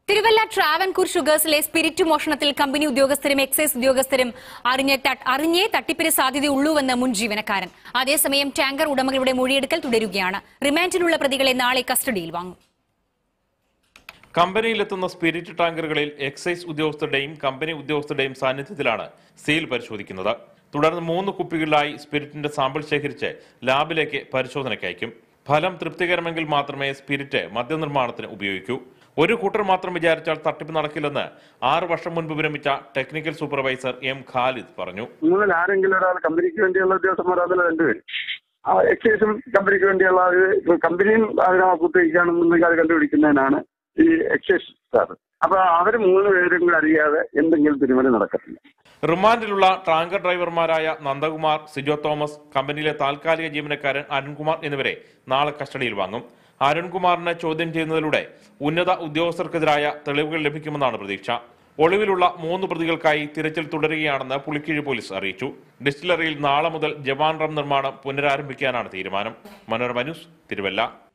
തിരുവല്ല ട്രാവൻകൂർ ഷുഗേഴ്സിലെ സ്പിരിറ്റ് മോഷണത്തിൽ കമ്പനി ഉദ്യോഗസ്ഥരും എക്സൈസ് ഉദ്യോഗസ്ഥരും അറിഞ്ഞ് തട്ട്- അറിഞ്ഞേ തട്ടിപ്പിന് സാധ്യതയുള്ളൂവെന്ന് മുൻ ജീവനക്കാരൻ അതേസമയം ടാങ്കർ ഉടമകളുടെ മൊഴിയെടുക്കൽ തുടരുകയാണ് റിമാൻഡിലുള്ള പ്രതികളെ നാളെ കസ്റ്റഡിയിൽ വാങ്ങും കമ്പനിയിലെത്തുന്ന സ്പിരിറ്റ് ടാങ്കറുകളിൽ എക്സൈസ് ഉദ്യോഗസ്ഥരുടെയും കമ്പനി ഉദ്യോഗസ്ഥരുടെയും സാന്നിധ്യത്തിലാണ് സീൽ പരിശോധിക്കുന്നത് തുടർന്ന് മൂന്ന് കുപ്പികളിലായി സ്പിരിറ്റിന്റെ സാമ്പിൾ ശേഖരിച്ച് ലാബിലേക്ക് പരിശോധനയ്ക്ക് അയക്കും ഫലം തൃപ്തികരമെങ്കിൽ മാത്രമേ സ്പിരിറ്റ് മദ്യനിർമ്മാണത്തിന് ഉപയോഗിക്കൂ ഒരു കൂട്ടർ മാത്രം വിചാരിച്ചാൽ തട്ടിപ്പ് നടക്കില്ലെന്ന് ആറ് വർഷം മുൻപ് വിരമിച്ച ടെക്നിക്കൽ സൂപ്പർവൈസർ എം ഖാലിദ് പറഞ്ഞു മൂന്നിൽ ആരെങ്കിലും ഒരാൾ കമ്പനിക്ക് വേണ്ടിയുള്ള ഉദ്യോഗസ്ഥന്മാർ അതിൽ രണ്ടുപേരും ആ എക്സൈസും കമ്പനിക്ക് വേണ്ടിയുള്ള അത് ഇപ്പൊ കമ്പനിയും അതിനകത്ത് കുത്തിരിക്കുകയാണെന്നുണ്ടെങ്കിൽ അത് കണ്ടുപിടിക്കുന്നതിനാണ് ഈ എക്സൈസ് സാർ അപ്പൊ അവർ മൂന്ന് പേരും കൂടെ അറിയാതെ എന്തെങ്കിലും തിരുമല നടക്കത്തില്ല റിമാൻഡിലുള്ള ടാങ്കർ ഡ്രൈവർമാരായ നന്ദകുമാർ സിജോ തോമസ് കമ്പനിയിലെ താൽക്കാലിക ജീവനക്കാരൻ അരുൺകുമാർ എന്നിവരെ നാളെ കസ്റ്റഡിയിൽ വാങ്ങും അരുൺകുമാറിനെ ചോദ്യം ചെയ്യുന്നതിലൂടെ ഉന്നത ഉദ്യോഗസ്ഥർക്കെതിരായ തെളിവുകൾ ലഭിക്കുമെന്നാണ് പ്രതീക്ഷ ഒളിവിലുള്ള മൂന്ന് പ്രതികൾക്കായി തിരച്ചിൽ തുടരുകയാണെന്ന് പുളിക്കീഴ് പോലീസ് അറിയിച്ചു ഡിസ്റ്റിലറിയിൽ നാളെ മുതൽ ജവാൻ റം നിർമ്മാണം പുനരാരംഭിക്കാനാണ് തീരുമാനം മനോരമ ന്യൂസ് തിരുവല്ല